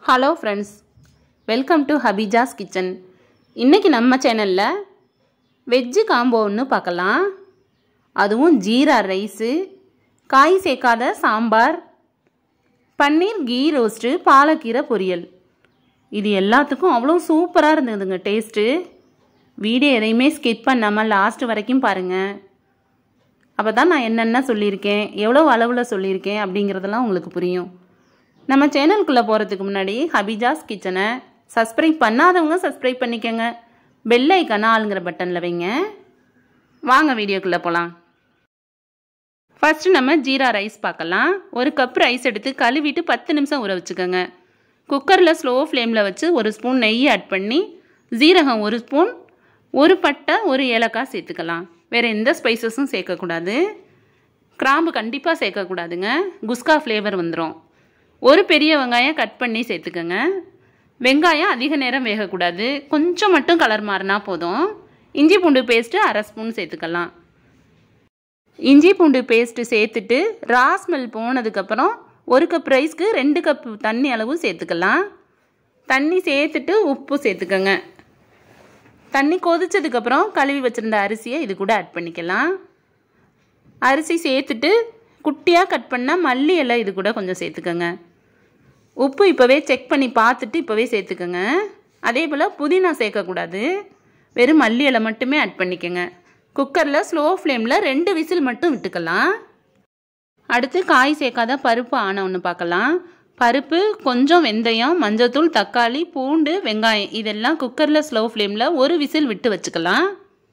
hello friends welcome to Habijas kitchen இன்றைக்கி நம்ம சேனலில் வெஜ்ஜு காம்போ ஒன்று பார்க்கலாம் அதுவும் ஜீரா ரைஸு காய் சேர்க்காத சாம்பார் பன்னீர் கீ ரோஸ்ட்டு பாலக்கீரை பொரியல் இது எல்லாத்துக்கும் அவ்வளோ சூப்பராக இருந்ததுங்க டேஸ்ட்டு வீடியோ எதையுமே ஸ்கிப் பண்ணாமல் லாஸ்ட் வரைக்கும் பாருங்கள் அப்போ தான் நான் என்னென்ன சொல்லியிருக்கேன் எவ்வளோ அளவில் சொல்லியிருக்கேன் அப்படிங்கிறதெல்லாம் உங்களுக்கு புரியும் நம்ம சேனலுக்குள்ளே போகிறதுக்கு முன்னாடி ஹபிஜாஸ் கிச்சனை சப்ஸ்கிரைப் பண்ணாதவங்க சப்ஸ்கிரைப் பண்ணிக்கோங்க பெல் ஐக்கான ஆளுங்கிற பட்டனில் வைங்க வாங்க வீடியோக்குள்ளே போகலாம் ஃபஸ்ட்டு நம்ம ஜீரா ரைஸ் பார்க்கலாம் ஒரு கப் ரைஸ் எடுத்து கழுவிட்டு பத்து நிமிஷம் ஊற வச்சுக்கோங்க குக்கரில் ஸ்லோ ஃப்ளேமில் வச்சு ஒரு ஸ்பூன் நெய் ஆட் பண்ணி ஜீரகம் ஒரு ஸ்பூன் ஒரு பட்டை ஒரு ஏலக்காய் சேர்த்துக்கலாம் வேறு எந்த ஸ்பைசஸும் சேர்க்கக்கூடாது கிராம்பு கண்டிப்பாக சேர்க்கக்கூடாதுங்க குஸ்கா ஃப்ளேவர் வந்துடும் ஒரு பெரிய வெங்காயம் கட் பண்ணி சேர்த்துக்கோங்க வெங்காயம் அதிக நேரம் வேகக்கூடாது கொஞ்சம் மட்டும் கலர் மாறினா போதும் இஞ்சி பூண்டு பேஸ்ட்டு அரை ஸ்பூன் சேர்த்துக்கலாம் இஞ்சி பூண்டு பேஸ்ட்டு சேர்த்துட்டு ராஸ்மெல் போனதுக்கப்புறம் ஒரு கப் ரைஸ்க்கு ரெண்டு கப் தண்ணி அளவு சேர்த்துக்கலாம் தண்ணி சேர்த்துட்டு உப்பு சேர்த்துக்கோங்க தண்ணி கொதிச்சதுக்கப்புறம் கழுவி வச்சுருந்த அரிசியை இது கூட ஆட் பண்ணிக்கலாம் அரிசி சேர்த்துட்டு குட்டியாக கட் பண்ணால் மல்லி இலை இது கூட கொஞ்சம் சேர்த்துக்கோங்க உப்பு இப்போவே செக் பண்ணி பார்த்துட்டு இப்போவே சேர்த்துக்கோங்க அதே போல் புதினா சேர்க்கக்கூடாது வெறும் மல்லி இலை மட்டுமே ஆட் பண்ணிக்கோங்க குக்கரில் ஸ்லோ ஃப்ளேமில் ரெண்டு விசில் மட்டும் விட்டுக்கலாம் அடுத்து காய் சேர்க்காத பருப்பு ஆன ஒன்று பார்க்கலாம் பருப்பு கொஞ்சம் வெந்தயம் மஞ்சத்தூள் தக்காளி பூண்டு வெங்காயம் இதெல்லாம் குக்கரில் ஸ்லோ ஃப்ளேமில் ஒரு விசில் விட்டு வச்சுக்கலாம்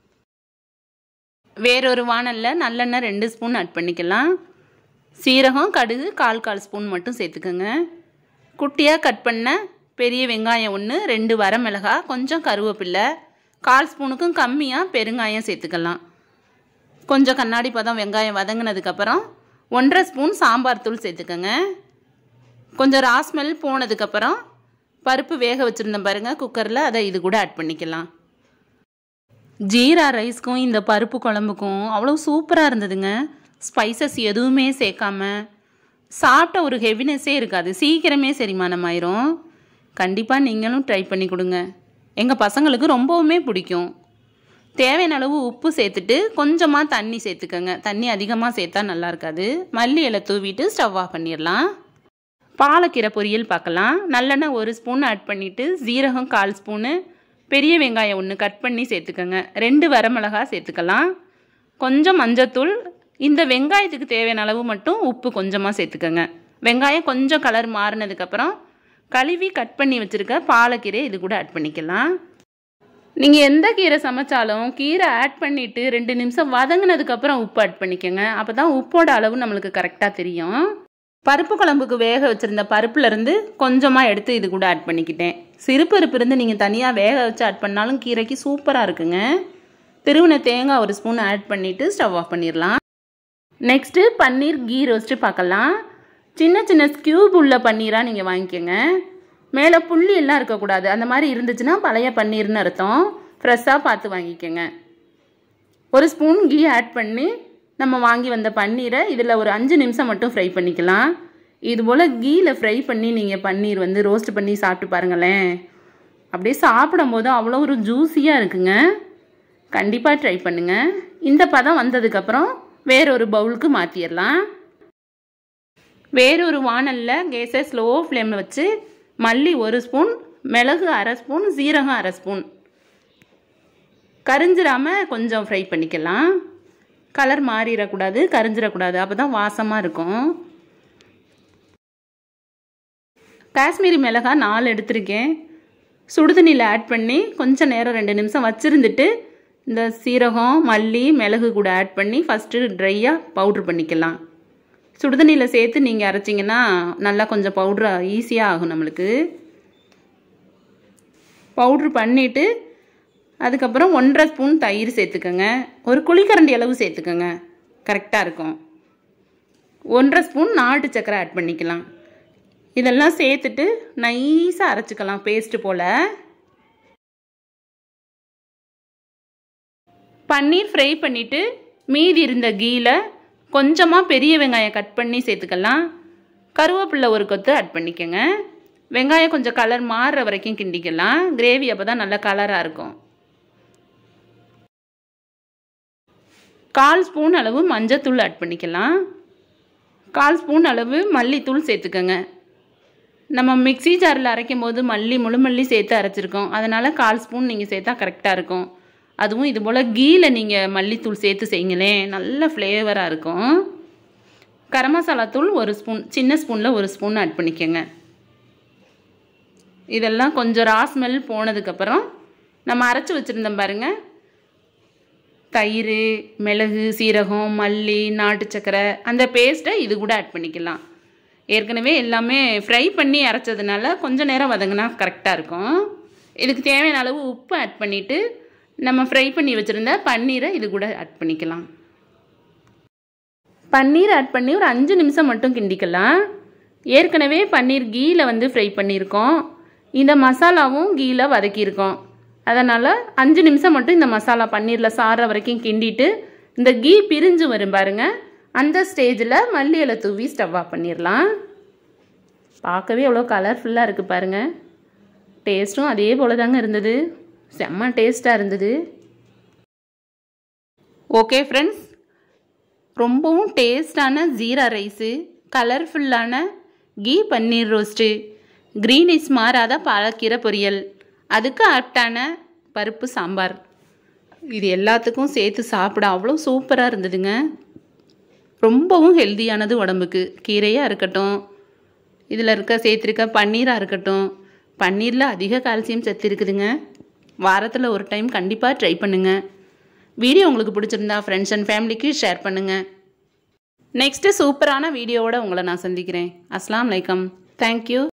வேறொரு வானலில் நல்லெண்ணெய் ரெண்டு ஸ்பூன் ஆட் பண்ணிக்கலாம் சீரகம் கடுகு கால் கால் ஸ்பூன் மட்டும் சேர்த்துக்கோங்க குட்டியாக கட் பண்ண பெரிய வெங்காயம் ஒன்று ரெண்டு வரமிளகா கொஞ்சம் கருவேப்பில்லை கால் ஸ்பூனுக்கும் கம்மியாக பெருங்காயம் சேர்த்துக்கலாம் கொஞ்சம் கண்ணாடி பதம் வெங்காயம் வதங்கினதுக்கப்புறம் ஒன்றரை ஸ்பூன் சாம்பார் தூள் சேர்த்துக்கோங்க கொஞ்சம் ராஸ்மெல் போனதுக்கப்புறம் பருப்பு வேக வச்சுருந்தேன் பாருங்கள் குக்கரில் அதை இது கூட ஆட் பண்ணிக்கலாம் ஜீரா ரைஸ்க்கும் இந்த பருப்பு குழம்புக்கும் அவ்வளோ சூப்பராக இருந்ததுங்க ஸ்பைசஸ் எதுவுமே சேர்க்காம சாப்பிட்ட ஒரு ஹெவினஸ்ஸே இருக்காது சீக்கிரமே செரிமானம் ஆயிரும் கண்டிப்பாக நீங்களும் ட்ரை பண்ணி கொடுங்க எங்கள் பசங்களுக்கு ரொம்பவுமே பிடிக்கும் தேவையான அளவு உப்பு சேர்த்துட்டு கொஞ்சமாக தண்ணி சேர்த்துக்கோங்க தண்ணி அதிகமாக சேர்த்தா நல்லா இருக்காது மல்லி இலை தூவிட்டு ஸ்டவ் ஆஃப் பண்ணிடலாம் பாலக்கீரை பொரியல் பார்க்கலாம் நல்லெண்ணெய் ஒரு ஸ்பூன் ஆட் பண்ணிவிட்டு ஜீரகம் கால் ஸ்பூனு பெரிய வெங்காயம் ஒன்று கட் பண்ணி சேர்த்துக்கோங்க ரெண்டு வரமிளகா சேர்த்துக்கலாம் கொஞ்சம் மஞ்சத்தூள் இந்த வெங்காயத்துக்கு தேவையான அளவு மட்டும் உப்பு கொஞ்சமாக சேர்த்துக்கோங்க வெங்காயம் கொஞ்சம் கலர் மாறினதுக்கப்புறம் கழுவி கட் பண்ணி வச்சுருக்க பாலக்கீரை இது கூட ஆட் பண்ணிக்கலாம் நீங்கள் எந்த கீரை சமைச்சாலும் கீரை ஆட் பண்ணிவிட்டு ரெண்டு நிமிஷம் வதங்கினதுக்கப்புறம் உப்பு ஆட் பண்ணிக்கோங்க அப்போ தான் உப்போட அளவு நம்மளுக்கு கரெக்டாக தெரியும் பருப்பு குழம்புக்கு வேக வச்சுருந்த பருப்புலேருந்து கொஞ்சமாக எடுத்து இது கூட ஆட் பண்ணிக்கிட்டேன் சிறுபருப்பு இருந்து நீங்கள் தனியாக வேக வச்சு ஆட் பண்ணாலும் கீரைக்கு சூப்பராக இருக்குங்க திருவின தேங்காய் ஒரு ஸ்பூன் ஆட் பண்ணிவிட்டு ஸ்டவ் ஆஃப் பண்ணிடலாம் நெக்ஸ்ட்டு பன்னீர் கீ ரோஸ்ட்டு பார்க்கலாம் சின்ன சின்ன ஸ்கியூப் உள்ள பன்னீராக நீங்கள் வாங்கிக்கோங்க மேலே புள்ளி எல்லாம் இருக்கக்கூடாது அந்த மாதிரி இருந்துச்சுன்னா பழைய பன்னீர்னு அர்த்தம் ஃப்ரெஷ்ஷாக பார்த்து வாங்கிக்கோங்க ஒரு ஸ்பூன் கீ ஆட் பண்ணி நம்ம வாங்கி வந்த பன்னீரை இதில் ஒரு அஞ்சு நிமிஷம் மட்டும் ஃப்ரை பண்ணிக்கலாம் இது போல் கீயில் ஃப்ரை பண்ணி நீங்கள் பன்னீர் வந்து ரோஸ்ட் பண்ணி சாப்பிட்டு பாருங்களேன் அப்படியே சாப்பிடும் போது அவ்வளோ ஒரு ஜூஸியாக இருக்குங்க கண்டிப்பாக ட்ரை பண்ணுங்கள் இந்த பதம் வந்ததுக்கப்புறம் வேறொரு பவுலுக்கு மாற்றிடலாம் வேறொரு வானலில் கேஸை ஸ்லோ ஃப்ளேமில் வச்சு மல்லி ஒரு ஸ்பூன் மிளகு அரை ஸ்பூன் சீரகம் அரை ஸ்பூன் கரிஞ்சிடாமல் கொஞ்சம் ஃப்ரை பண்ணிக்கலாம் கலர் மாறிடக்கூடாது கரிஞ்சிடக்கூடாது அப்போ தான் வாசமாக இருக்கும் காஷ்மீரி மிளகா நாலு எடுத்திருக்கேன் சுடுதண்ணியில் ஆட் பண்ணி கொஞ்சம் நேரம் ரெண்டு நிமிஷம் வச்சுருந்துட்டு இந்த சீரகம் மல்லி மிளகு கூட ஆட் பண்ணி ஃபஸ்ட்டு ட்ரையாக பவுட்ரு பண்ணிக்கலாம் சுடுதண்ணியில் சேர்த்து நீங்கள் அரைச்சிங்கன்னா நல்லா கொஞ்சம் பவுட்ரு ஈஸியாக ஆகும் நம்மளுக்கு பவுட்ரு பண்ணிவிட்டு அதுக்கப்புறம் ஒன்றரை ஸ்பூன் தயிர் சேர்த்துக்கோங்க ஒரு குழிக்கரண்டி அளவு சேர்த்துக்கோங்க கரெக்டாக இருக்கும் ஒன்றரை ஸ்பூன் நாட்டு சக்கரை ஆட் பண்ணிக்கலாம் இதெல்லாம் சேர்த்துட்டு நைஸாக அரைச்சிக்கலாம் பேஸ்ட்டு போல் பன்னீர் ஃப்ரை பண்ணிவிட்டு மீதி இருந்த கீயில் கொஞ்சமாக பெரிய வெங்காயம் கட் பண்ணி சேர்த்துக்கலாம் கருவேப்பில்லை ஒரு கொத்து ஆட் பண்ணிக்கோங்க வெங்காயம் கொஞ்சம் கலர் மாறுற வரைக்கும் கிண்டிக்கலாம் கிரேவி அப்போ தான் நல்ல கலராக இருக்கும் கால் ஸ்பூன் அளவு மஞ்சத்தூள் ஆட் பண்ணிக்கலாம் கால் ஸ்பூன் அளவு மல்லித்தூள் சேர்த்துக்கோங்க நம்ம மிக்ஸி ஜாரில் அரைக்கும் போது மல்லி முழு மல்லி சேர்த்து அரைச்சிருக்கோம் அதனால் கால் ஸ்பூன் நீங்கள் சேர்த்தா கரெக்டாக இருக்கும் அதுவும் இது போல் கீயில் நீங்கள் மல்லித்தூள் சேர்த்து செய்யுங்களேன் நல்ல ஃப்ளேவராக இருக்கும் கரம் மசாலா தூள் ஒரு ஸ்பூன் சின்ன ஸ்பூனில் ஒரு ஸ்பூன் ஆட் பண்ணிக்கோங்க இதெல்லாம் கொஞ்சம் ரா ஸ்மெல் போனதுக்கப்புறம் நம்ம அரைச்சி வச்சுருந்தோம் பாருங்கள் தயிர் மிளகு சீரகம் மல்லி நாட்டு சக்கரை அந்த பேஸ்ட்டை இது கூட ஆட் பண்ணிக்கலாம் ஏற்கனவே எல்லாமே ஃப்ரை பண்ணி அரைச்சதுனால கொஞ்சம் நேரம் வதங்கினா கரெக்டாக இருக்கும் இதுக்கு தேவையான அளவு உப்பு ஆட் பண்ணிவிட்டு நம்ம ஃப்ரை பண்ணி வச்சுருந்த பன்னீரை இது கூட ஆட் பண்ணிக்கலாம் பன்னீர் ஆட் பண்ணி ஒரு அஞ்சு நிமிஷம் மட்டும் கிண்டிக்கலாம் ஏற்கனவே பன்னீர் கீயில் வந்து ஃப்ரை பண்ணியிருக்கோம் இந்த மசாலாவும் கீயில் வதக்கியிருக்கோம் அதனால் அஞ்சு நிமிஷம் மட்டும் இந்த மசாலா பன்னீரில் சாற வரைக்கும் கிண்டிட்டு இந்த கீ பிரிஞ்சு வரும் பாருங்க அந்த ஸ்டேஜில் மல்லி இலை தூவி ஸ்டவ் ஆஃப் பண்ணிடலாம் பார்க்கவே எவ்வளோ கலர்ஃபுல்லாக இருக்குது பாருங்கள் டேஸ்ட்டும் அதே போல் தாங்க இருந்தது செம்ம டேஸ்ட்டாக இருந்தது ஓகே ஃப்ரெண்ட்ஸ் ரொம்பவும் டேஸ்டான ஜீரா ரைஸு கலர்ஃபுல்லான கீ பன்னீர் ரோஸ்ட்டு க்ரீனிஷ் மாறாத பாலக்கீரை பொரியல் அதுக்கு ஆப்டான பருப்பு சாம்பார் இது எல்லாத்துக்கும் சேர்த்து சாப்பிட அவ்வளோ சூப்பராக இருந்ததுங்க ரொம்பவும் ஹெல்த்தியானது உடம்புக்கு கீரையாக இருக்கட்டும் இதில் இருக்க சேர்த்துருக்க பன்னீராக இருக்கட்டும் பன்னீரில் அதிக கால்சியம் சத்து இருக்குதுங்க வாரத்தில் ஒரு டைம் கண்டிப்பாக ட்ரை பண்ணுங்கள் வீடியோ உங்களுக்கு பிடிச்சிருந்தா ஃப்ரெண்ட்ஸ் அண்ட் ஃபேமிலிக்கு ஷேர் பண்ணுங்கள் நெக்ஸ்ட்டு சூப்பரான வீடியோவோட உங்களை நான் சந்திக்கிறேன் அஸ்லாம் வலைக்கம் தேங்க்யூ